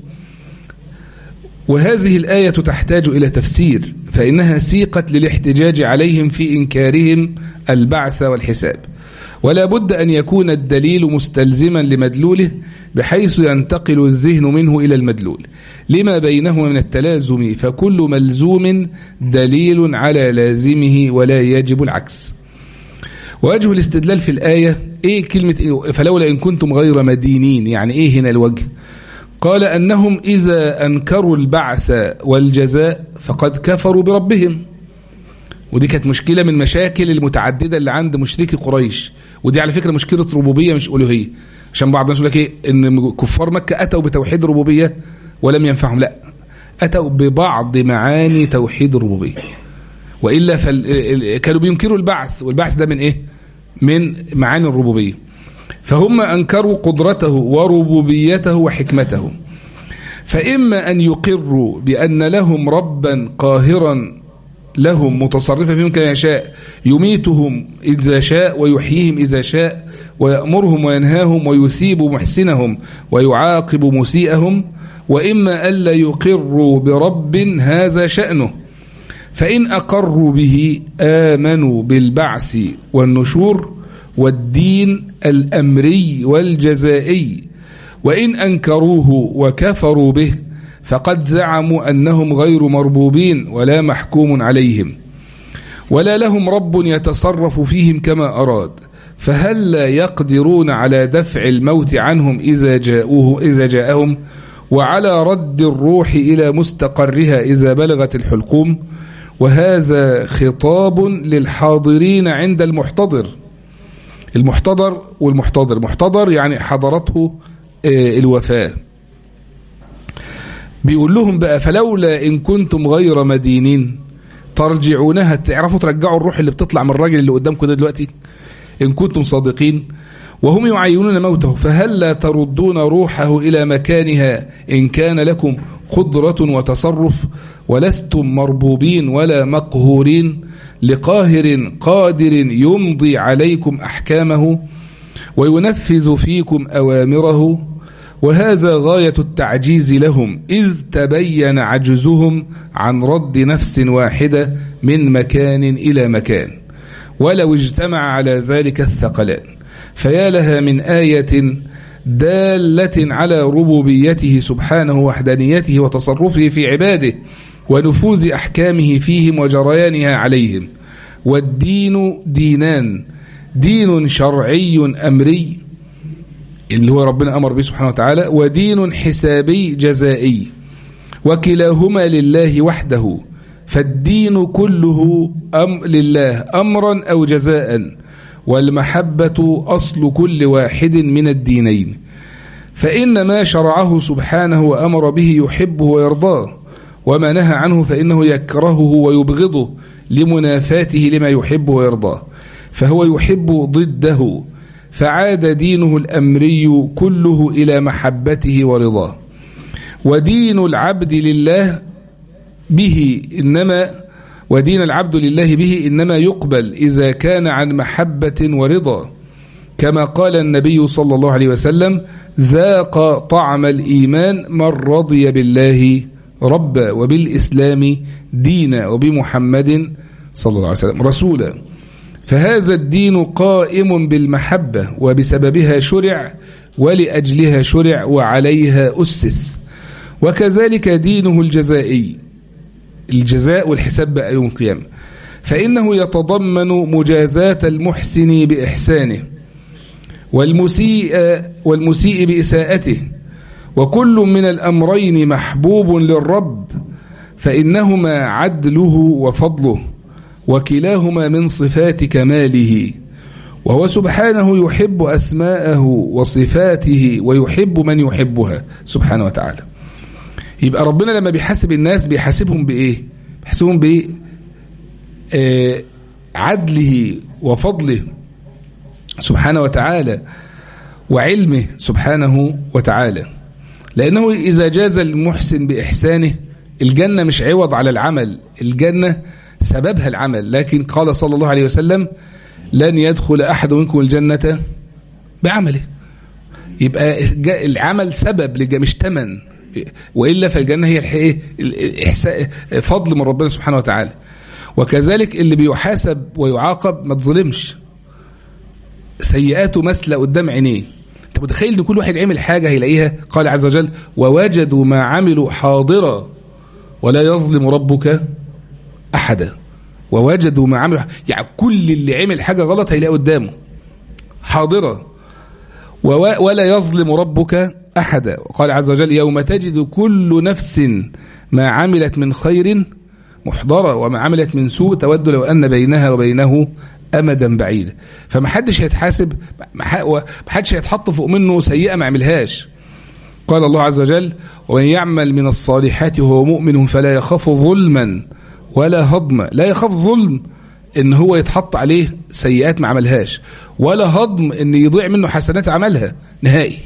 وهذه الآية تحتاج إلى تفسير فإنها سيقت للاحتجاج عليهم في إنكارهم البعث والحساب ولا بد أن يكون الدليل مستلزما لمدلوله بحيث ينتقل الذهن منه إلى المدلول لما بينهما من التلازم فكل ملزوم دليل على لازمه ولا يجب العكس وجه الاستدلال في الآية إيه كلمة إيه فلولا إن كنتم غير مدينين يعني إيه هنا الوجه قال أنهم إذا أنكروا البعث والجزاء فقد كفروا بربهم ودي كانت مشكلة من مشاكل المتعددة اللي عند مشركي قريش ودي على فكرة مشكلة ربوبية مش ألوهية عشان بعض الناس يقول لك ايه ان كفار مكة أتوا بتوحيد ربوبية ولم ينفعهم لا أتوا ببعض معاني توحيد الربوبية وإلا فال... كانوا بينكروا البعث والبعث ده من إيه من معاني الربوبية فهم أنكروا قدرته وربوبيته وحكمته فإما أن يقروا بأن لهم ربا قاهرا لهم متصرفة فيهم كما يشاء يميتهم إذا شاء ويحييهم إذا شاء ويأمرهم وينهاهم ويثيب محسنهم ويعاقب مسيئهم وإما ألا يقروا برب هذا شأنه فإن أقروا به آمنوا بالبعث والنشور والدين الأمري والجزائي وإن أنكروه وكفروا به فقد زعموا أنهم غير مربوبين ولا محكوم عليهم ولا لهم رب يتصرف فيهم كما أراد فهل لا يقدرون على دفع الموت عنهم إذا جاءوه إذا جاءهم وعلى رد الروح إلى مستقرها إذا بلغت الحلقوم وهذا خطاب للحاضرين عند المحتضر المحتضر والمحتضر محتضر يعني حضرته الوفاة بيقول لهم بقى فلولا إن كنتم غير مدينين ترجعونها تعرفوا ترجعوا الروح اللي بتطلع من الراجل اللي قدامكم ده دلوقتي إن كنتم صادقين وهم يعينون موته فهل لا تردون روحه إلى مكانها إن كان لكم قدرة وتصرف ولستم مربوبين ولا مقهورين لقاهر قادر يمضي عليكم أحكامه وينفذ فيكم أوامره وهذا غاية التعجيز لهم إذ تبين عجزهم عن رد نفس واحدة من مكان إلى مكان ولو اجتمع على ذلك الثقلان فيا لها من آية دالة على ربوبيته سبحانه وحدانيته وتصرفه في عباده ونفوذ أحكامه فيهم وجريانها عليهم والدين دينان دين شرعي أمري اللي هو ربنا أمر به سبحانه وتعالى ودين حسابي جزائي وكلاهما لله وحده فالدين كله أم لله أمرا أو جزاء والمحبة أصل كل واحد من الدينين فإن ما شرعه سبحانه وأمر به يحبه ويرضاه وما نهى عنه فإنه يكرهه ويبغضه لمنافاته لما يحب ويرضاه فهو يحب ضده فعاد دينه الأمري كله إلى محبته ورضاه ودين العبد لله به إنما ودين العبد لله به إنما يقبل إذا كان عن محبة ورضا كما قال النبي صلى الله عليه وسلم ذاق طعم الإيمان من رضي بالله ربا وبالإسلام دينا وبمحمد صلى الله عليه وسلم رسولا فهذا الدين قائم بالمحبة وبسببها شرع ولأجلها شرع وعليها أسس وكذلك دينه الجزائي الجزاء والحساب بقى يوم القيامة فإنه يتضمن مجازاة المحسن بإحسانه والمسيء, والمسيء بإساءته وكل من الأمرين محبوب للرب فإنهما عدله وفضله وكلاهما من صفات كماله وهو سبحانه يحب أسماءه وصفاته ويحب من يحبها سبحانه وتعالى يبقى ربنا لما بيحاسب الناس بيحاسبهم بإيه بيحاسبهم بإيه آه عدله وفضله سبحانه وتعالى وعلمه سبحانه وتعالى لأنه إذا جاز المحسن بإحسانه الجنة مش عوض على العمل الجنة سببها العمل لكن قال صلى الله عليه وسلم لن يدخل أحد منكم الجنة بعمله يبقى العمل سبب مش تمن وإلا فالجنة هي فضل من ربنا سبحانه وتعالى وكذلك اللي بيحاسب ويعاقب ما تظلمش سيئاته مسلة قدام عينيه انت متخيل ان كل واحد عمل حاجة هيلاقيها قال عز وجل ووجدوا ما عملوا حاضرا ولا يظلم ربك أحدا ووجدوا ما عملوا يعني كل اللي عمل حاجة غلط هيلاقي قدامه حاضرة ولا يظلم ربك أحدا وقال عز وجل يوم تجد كل نفس ما عملت من خير محضرة وما عملت من سوء تود لو أن بينها وبينه أمدا بعيدا فما حدش هيتحاسب ما حدش هيتحط فوق منه سيئة ما عملهاش قال الله عز وجل ومن يعمل من الصالحات وهو مؤمن فلا يخاف ظلما ولا هضما لا يخاف ظلم ان هو يتحط عليه سيئات ما عملهاش ولا هضم ان يضيع منه حسنات عملها نهائي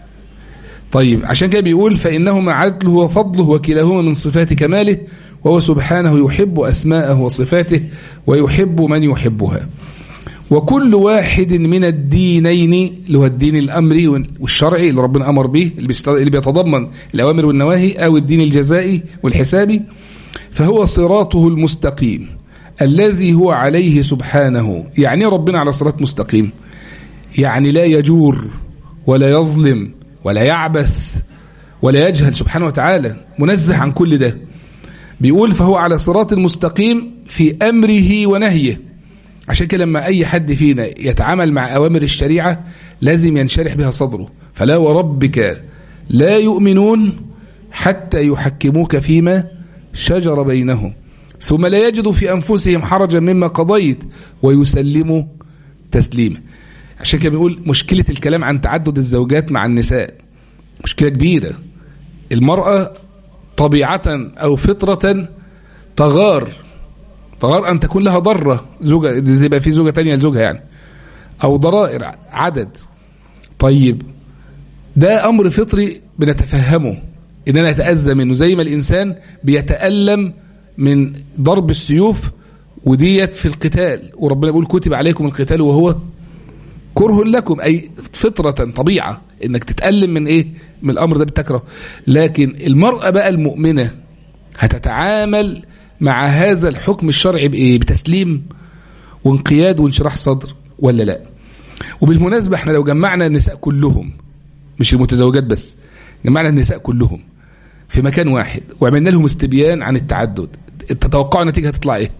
طيب عشان كده بيقول فإنهما عدله وفضله وكلاهما من صفات كماله وهو سبحانه يحب أسماءه وصفاته ويحب من يحبها وكل واحد من الدينين اللي هو الدين الأمري والشرعي اللي ربنا أمر به اللي بيتضمن الأوامر والنواهي أو الدين الجزائي والحسابي فهو صراطه المستقيم الذي هو عليه سبحانه يعني ربنا على صراط مستقيم يعني لا يجور ولا يظلم ولا يعبث ولا يجهل سبحانه وتعالى منزه عن كل ده بيقول فهو على صراط المستقيم في أمره ونهيه عشان كده لما أي حد فينا يتعامل مع أوامر الشريعة لازم ينشرح بها صدره فلا وربك لا يؤمنون حتى يحكموك فيما شجر بينهم ثم لا يجدوا في أنفسهم حرجا مما قضيت ويسلموا تسليما عشان كده بيقول مشكلة الكلام عن تعدد الزوجات مع النساء مشكلة كبيرة المرأة طبيعة أو فطرة تغار تغار أن تكون لها ضرة زوجة تبقى في زوجة تانية لزوجها يعني أو ضرائر عدد طيب ده أمر فطري بنتفهمه إننا نتأذى منه زي ما الإنسان بيتألم من ضرب السيوف وديت في القتال وربنا بيقول كتب عليكم القتال وهو كره لكم أي فطرة طبيعة إنك تتألم من إيه من الأمر ده بتكره لكن المرأة بقى المؤمنة هتتعامل مع هذا الحكم الشرعي بإيه بتسليم وانقياد وانشراح صدر ولا لا وبالمناسبة احنا لو جمعنا النساء كلهم مش المتزوجات بس جمعنا النساء كلهم في مكان واحد وعملنا لهم استبيان عن التعدد تتوقعوا النتيجة هتطلع ايه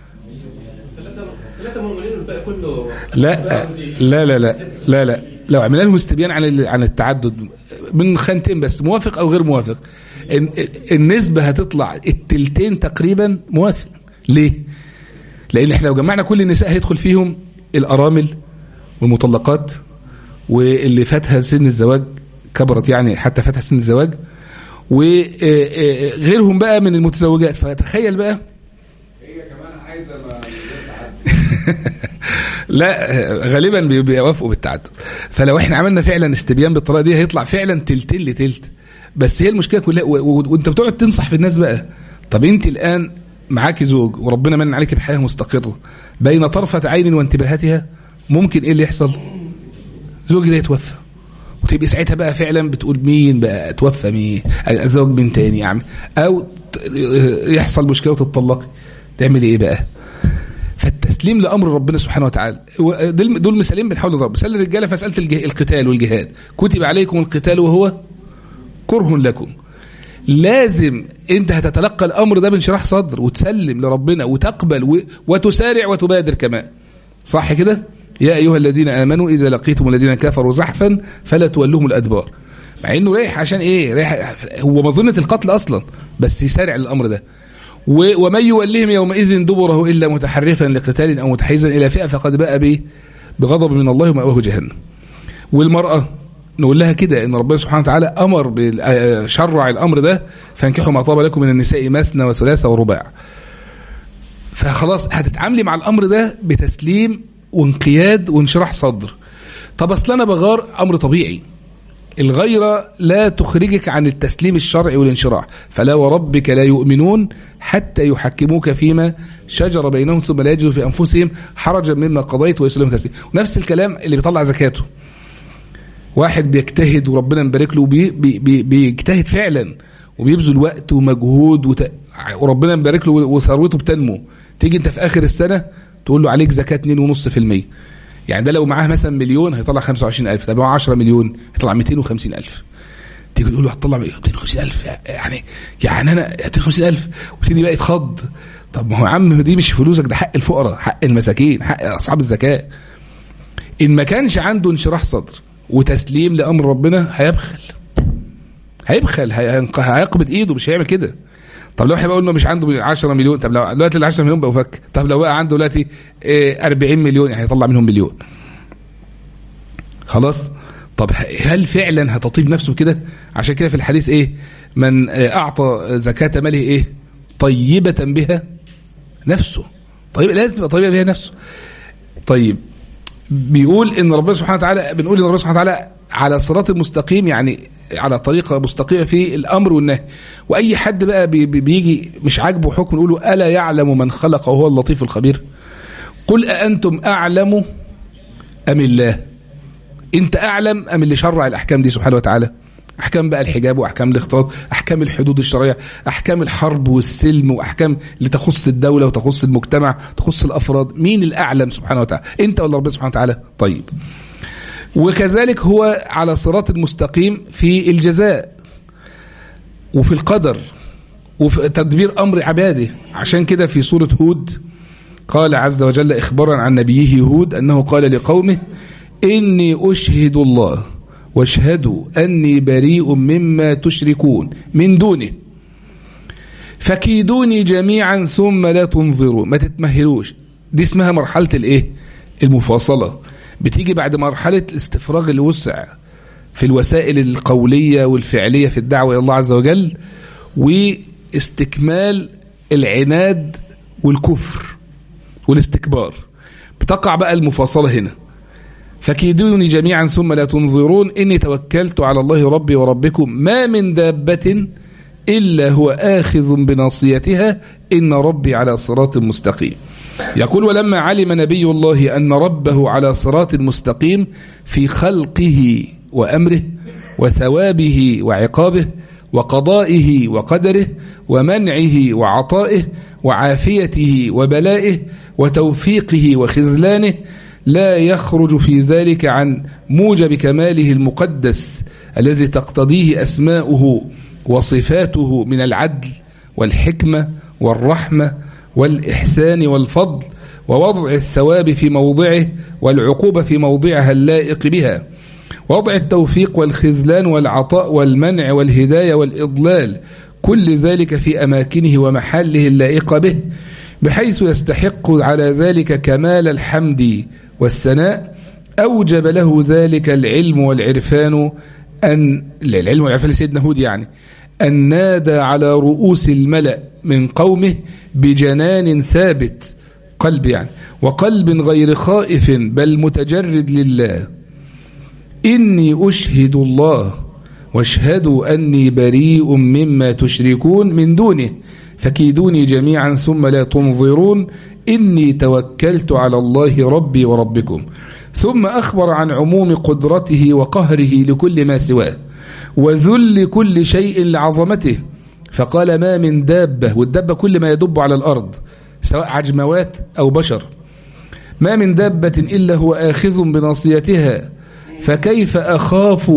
لا لا لا لا لا لا لو عملنا لهم استبيان عن عن التعدد من خانتين بس موافق او غير موافق النسبة هتطلع التلتين تقريبا موافق ليه لان احنا لو جمعنا كل النساء هيدخل فيهم الارامل والمطلقات واللي فاتها سن الزواج كبرت يعني حتى فاتها سن الزواج وغيرهم بقى من المتزوجات فتخيل بقى هي كمان عايزه لا غالبا بيوافقوا بالتعدد فلو احنا عملنا فعلا استبيان بالطريقه دي هيطلع فعلا تلتين لتلت بس هي المشكله كلها وانت بتقعد تنصح في الناس بقى طب انت الان معاكي زوج وربنا من عليك بحياه مستقره بين طرفه عين وانتباهاتها ممكن ايه اللي يحصل زوجي ده يتوفى وتبقي ساعتها بقى فعلا بتقول مين بقى توفى مين ازوج من تاني يعني او يحصل مشكله وتتطلقي تعمل ايه بقى فالتسليم لامر ربنا سبحانه وتعالى دول مثالين بنحاول نضرب مثال الرجاله فساله القتال والجهاد كتب عليكم القتال وهو كره لكم لازم انت هتتلقى الامر ده بانشراح صدر وتسلم لربنا وتقبل وتسارع وتبادر كمان صح كده يا أيها الذين آمنوا إذا لقيتم الذين كفروا زحفا فلا تولوهم الأدبار مع إنه رايح عشان إيه رايح هو مظنة القتل أصلا بس يسارع الأمر ده ومن يولهم يومئذ دبره إلا متحرفا لقتال أو متحيزا إلى فئة فقد باء به بغضب من الله ومأواه جهنم والمرأة نقول لها كده ان ربنا سبحانه وتعالى امر بشرع الامر ده فانكحوا ما طاب لكم من النساء مثنى وثلاثه ورباع فخلاص هتتعاملي مع الامر ده بتسليم وانقياد وانشراح صدر طب اصل انا بغار امر طبيعي الغيرة لا تخرجك عن التسليم الشرعي والانشراح فلا وربك لا يؤمنون حتى يحكموك فيما شجر بينهم ثم لا يجدوا في أنفسهم حرجا مما قضيت ويسلم تسليم ونفس الكلام اللي بيطلع زكاته واحد بيجتهد وربنا مبارك له بي بي بي بيجتهد فعلا وبيبذل وقت ومجهود وت... وربنا مبارك له وثروته بتنمو تيجي انت في اخر السنه تقول له عليك زكاه 2.5% يعني ده لو معاه مثلا مليون هيطلع 25000 طب معاه 10 مليون هيطلع 250000 تيجي تقول له هتطلع 250000 يعني يعني انا 250000 وتبتدي بقى يتخض طب ما هو يا عم دي مش فلوسك ده حق الفقراء حق المساكين حق اصحاب الزكاه ان ما كانش عنده انشراح صدر وتسليم لامر ربنا هيبخل هيبخل هيقبض ايده مش هيعمل كده طب لو احنا قلنا مش عنده 10 مليون طب لو دلوقتي ال 10 مليون بقوا فك طب لو بقى عنده دلوقتي 40 مليون يعني هيطلع منهم مليون خلاص طب هل فعلا هتطيب نفسه كده عشان كده في الحديث ايه من اعطى زكاة ماله ايه طيبة بها نفسه طيب لازم تبقى طيبة بها نفسه طيب بيقول ان ربنا سبحانه وتعالى بنقول ان ربنا سبحانه وتعالى على صراط المستقيم يعني على طريقة مستقيمة في الأمر والنهي وأي حد بقى بي بيجي مش عاجبه حكم نقول له ألا يعلم من خلق وهو اللطيف الخبير قل أأنتم أعلم أم الله أنت أعلم أم اللي شرع الأحكام دي سبحانه وتعالى أحكام بقى الحجاب وأحكام الاختلاط أحكام الحدود الشرعية أحكام الحرب والسلم وأحكام اللي تخص الدولة وتخص المجتمع تخص الأفراد مين الأعلم سبحانه وتعالى أنت ولا ربنا سبحانه وتعالى طيب وكذلك هو على صراط المستقيم في الجزاء وفي القدر وفي تدبير أمر عباده عشان كده في سورة هود قال عز وجل إخبارا عن نبيه هود أنه قال لقومه إني أشهد الله واشهدوا أني بريء مما تشركون من دونه فكيدوني جميعا ثم لا تنظروا ما تتمهلوش دي اسمها مرحلة الايه المفاصلة بتيجي بعد مرحلة الاستفراغ الوسع في الوسائل القولية والفعلية في الدعوة إلى الله عز وجل واستكمال العناد والكفر والاستكبار بتقع بقى المفاصلة هنا فكيدوني جميعا ثم لا تنظرون إني توكلت على الله ربي وربكم ما من دابة إلا هو آخذ بناصيتها إن ربي على صراط مستقيم يقول ولما علم نبي الله أن ربه على صراط مستقيم في خلقه وأمره وثوابه وعقابه وقضائه وقدره ومنعه وعطائه وعافيته وبلائه وتوفيقه وخذلانه لا يخرج في ذلك عن موجب كماله المقدس الذي تقتضيه أسماؤه وصفاته من العدل والحكمة والرحمة والإحسان والفضل ووضع الثواب في موضعه والعقوبة في موضعها اللائق بها وضع التوفيق والخذلان والعطاء والمنع والهداية والإضلال كل ذلك في أماكنه ومحله اللائقة به بحيث يستحق على ذلك كمال الحمد والثناء أوجب له ذلك العلم والعرفان أن العلم والعرفان لسيدنا هود يعني أن نادى على رؤوس الملأ من قومه بجنان ثابت قلب يعني وقلب غير خائف بل متجرد لله إني أشهد الله واشهدوا أني بريء مما تشركون من دونه فكيدوني جميعا ثم لا تنظرون إني توكلت على الله ربي وربكم ثم أخبر عن عموم قدرته وقهره لكل ما سواه وذل كل شيء لعظمته فقال ما من دابة والدابة كل ما يدب على الأرض سواء عجموات أو بشر ما من دابة إلا هو آخذ بناصيتها فكيف أخاف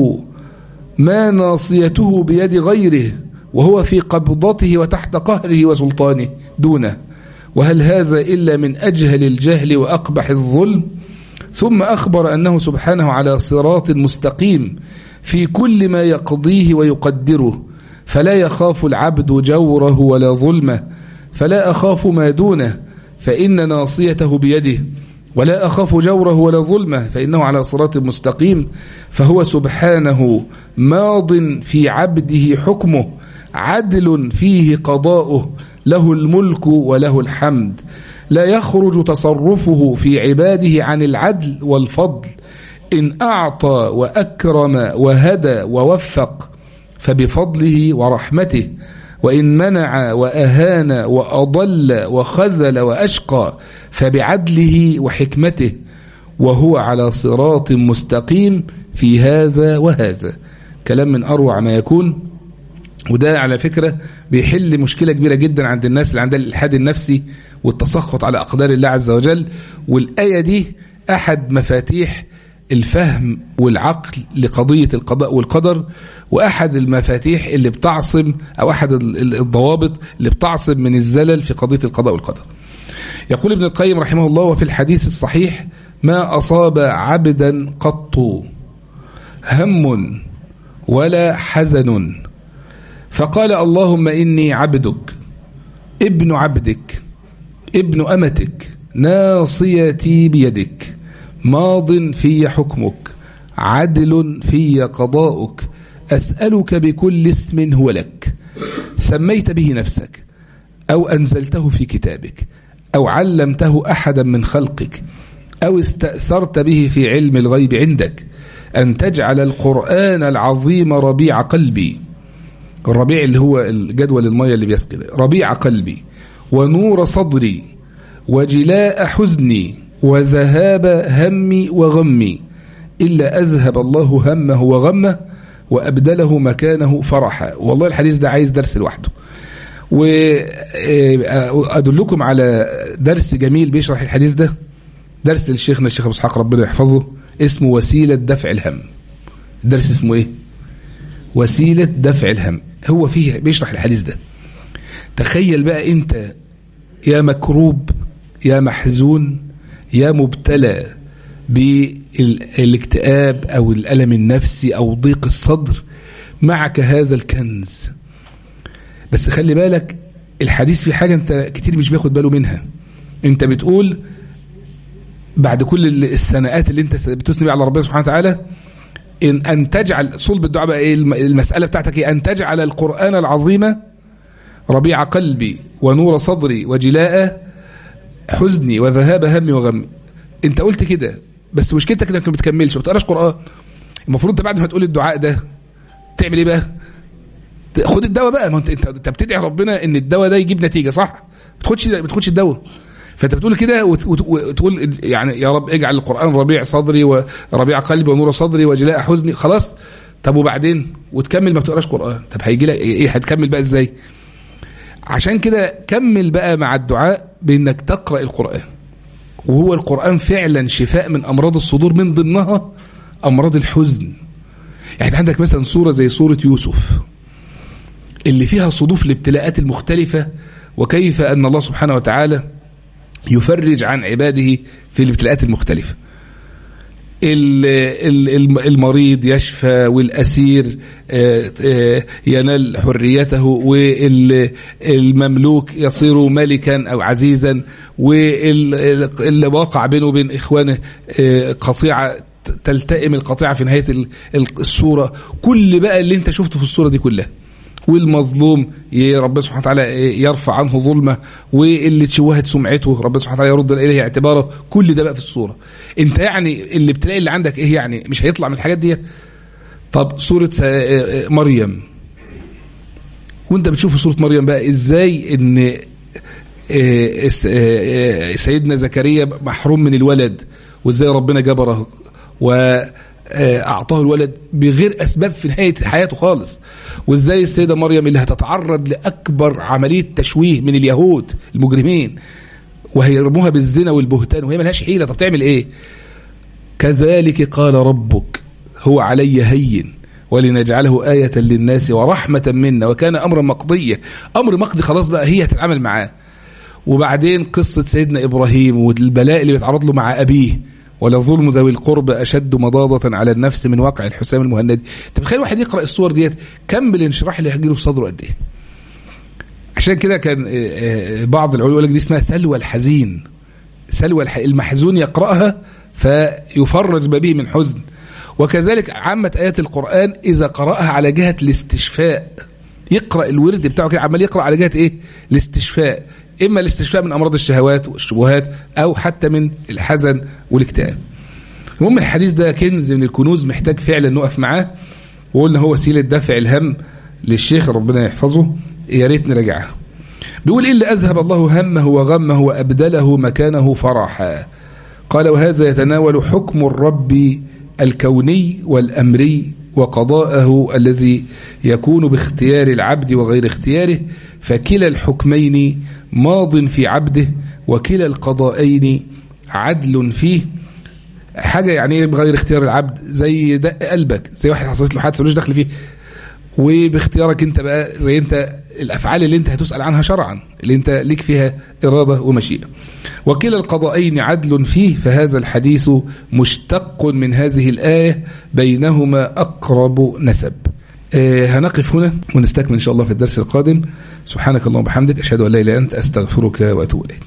ما ناصيته بيد غيره وهو في قبضته وتحت قهره وسلطانه دونه وهل هذا إلا من أجهل الجهل وأقبح الظلم ثم أخبر أنه سبحانه على صراط مستقيم في كل ما يقضيه ويقدره فلا يخاف العبد جوره ولا ظلمه فلا أخاف ما دونه فإن ناصيته بيده ولا أخاف جوره ولا ظلمه فإنه على صراط مستقيم فهو سبحانه ماض في عبده حكمه عدل فيه قضاؤه له الملك وله الحمد لا يخرج تصرفه في عباده عن العدل والفضل إن أعطى وأكرم وهدى ووفق فبفضله ورحمته وإن منع وأهان وأضل وخذل وأشقى فبعدله وحكمته وهو على صراط مستقيم في هذا وهذا كلام من أروع ما يكون وده على فكرة بيحل مشكلة كبيرة جدا عند الناس اللي عندها الإلحاد النفسي والتسخط على أقدار الله عز وجل والآية دي أحد مفاتيح الفهم والعقل لقضية القضاء والقدر وأحد المفاتيح اللي بتعصم أو أحد الضوابط اللي بتعصم من الزلل في قضية القضاء والقدر يقول ابن القيم رحمه الله وفي الحديث الصحيح ما أصاب عبدا قط هم ولا حزن فقال اللهم إني عبدك ابن عبدك ابن أمتك ناصيتي بيدك ماض في حكمك عدل في قضاؤك أسألك بكل اسم هو لك سميت به نفسك أو أنزلته في كتابك أو علمته أحدا من خلقك أو استأثرت به في علم الغيب عندك أن تجعل القرآن العظيم ربيع قلبي الربيع اللي هو الجدول المية اللي بيسقي ربيع قلبي ونور صدري وجلاء حزني وذهاب همي وغمي إلا أذهب الله همه وغمه وأبدله مكانه فرحا والله الحديث ده عايز درس لوحده وأدلكم على درس جميل بيشرح الحديث ده درس للشيخنا الشيخ أبو إسحاق ربنا يحفظه اسمه وسيلة دفع الهم الدرس اسمه إيه وسيلة دفع الهم هو فيه بيشرح الحديث ده تخيل بقى أنت يا مكروب يا محزون يا مبتلى بالاكتئاب أو الألم النفسي أو ضيق الصدر معك هذا الكنز بس خلي بالك الحديث في حاجة أنت كتير مش بياخد باله منها أنت بتقول بعد كل السنوات اللي أنت بتثني على ربنا سبحانه وتعالى إن أن تجعل صلب الدعاء بقى إيه المسألة بتاعتك إيه أن تجعل القرآن العظيم ربيع قلبي ونور صدري وجلاء حزني وذهاب همي وغمي انت قلت كده بس مشكلتك انك ما بتكملش ما بتقراش قران المفروض انت بعد ما تقول الدعاء ده تعمل ايه بقى خد الدواء بقى ما انت انت انت بتدعي ربنا ان الدواء ده يجيب نتيجه صح ما تاخدش ما تاخدش الدواء فانت بتقول كده وت- وت- وتقول يعني يا رب اجعل القران ربيع صدري وربيع قلبي ونور صدري وجلاء حزني خلاص طب وبعدين وتكمل ما بتقراش قران طب هيجي لك ايه هتكمل بقى ازاي عشان كده كمل بقى مع الدعاء بانك تقرا القران وهو القران فعلا شفاء من امراض الصدور من ضمنها امراض الحزن يعني عندك مثلا سوره زي سوره يوسف اللي فيها صدوف الابتلاءات المختلفه وكيف ان الله سبحانه وتعالى يفرج عن عباده في الابتلاءات المختلفه ال- ال- الم- المريض يشفى والأسير آه، آه، ينال حريته والمملوك يصير ملكا أو عزيزا واللي واقع بينه وبين إخوانه آه، قطيعة تلتئم القطيعة في نهاية ال- ال- السورة كل بقى اللي انت شفته في السورة دي كلها والمظلوم ي- ربنا سبحانه وتعالى يرفع عنه ظلمه واللي تشوهت سمعته ربنا سبحانه وتعالى يرد اليه اعتباره كل ده بقى في الصوره انت يعني الابتلاء اللي عندك ايه يعني مش هيطلع من الحاجات ديت طب سوره س- آه، آه، مريم وانت بتشوف في سوره مريم بقى ازاي ان آه، اس- آه، آه، سيدنا زكريا محروم من الولد وازاي ربنا جبره واعطاه الولد بغير اسباب في نهايه حياته خالص وازاي السيده مريم اللي هتتعرض لاكبر عمليه تشويه من اليهود المجرمين وهيرموها بالزنا والبهتان وهي ملهاش حيله طب تعمل ايه كذلك قال ربك هو علي هين ولنجعله آية للناس ورحمة منا وكان أمرا مقضيا أمر مقضي خلاص بقى هي هتتعامل معاه وبعدين قصة سيدنا إبراهيم والبلاء اللي بيتعرض له مع أبيه ولظلم ذوي القرب أشد مضاضة على النفس من واقع الحسام المهندي أنت تخيل واحد يقرأ الصور ديت كم الانشراح اللي هيجيله في صدره قد إيه عشان كده كان آه، آه، بعض العلماء يقول لك دي اسمها سلوى الحزين سلوى الح- المحزون يقرأها فيفرج ما به من حزن وكذلك عامة آيات القرآن إذا قرأها على جهة الاستشفاء يقرأ الورد بتاعه كده عمال يقرأ على جهة إيه الاستشفاء إما الاستشفاء من أمراض الشهوات والشبهات أو حتى من الحزن والاكتئاب المهم الحديث ده كنز من الكنوز محتاج فعلا نقف معاه وقلنا هو وسيلة دفع الهم للشيخ ربنا يحفظه يا ريت نراجعها بيقول إيه اللي أذهب الله همه وغمه وأبدله مكانه فرحا قال وهذا يتناول حكم الرب الكوني والأمري وقضاءه الذي يكون باختيار العبد وغير اختياره فكلا الحكمين ماض في عبده وكلا القضائين عدل فيه حاجة يعني ايه بغير اختيار العبد زي دق قلبك زي واحد حصلت له حادثة ملوش دخل فيه وباختيارك انت بقى زي انت الافعال اللي انت هتسال عنها شرعا اللي انت ليك فيها اراده ومشيئه. وكلا القضائين عدل فيه فهذا الحديث مشتق من هذه الايه بينهما اقرب نسب. آه هنقف هنا ونستكمل ان شاء الله في الدرس القادم سبحانك اللهم وبحمدك اشهد ان لا اله الا انت استغفرك واتوب اليك.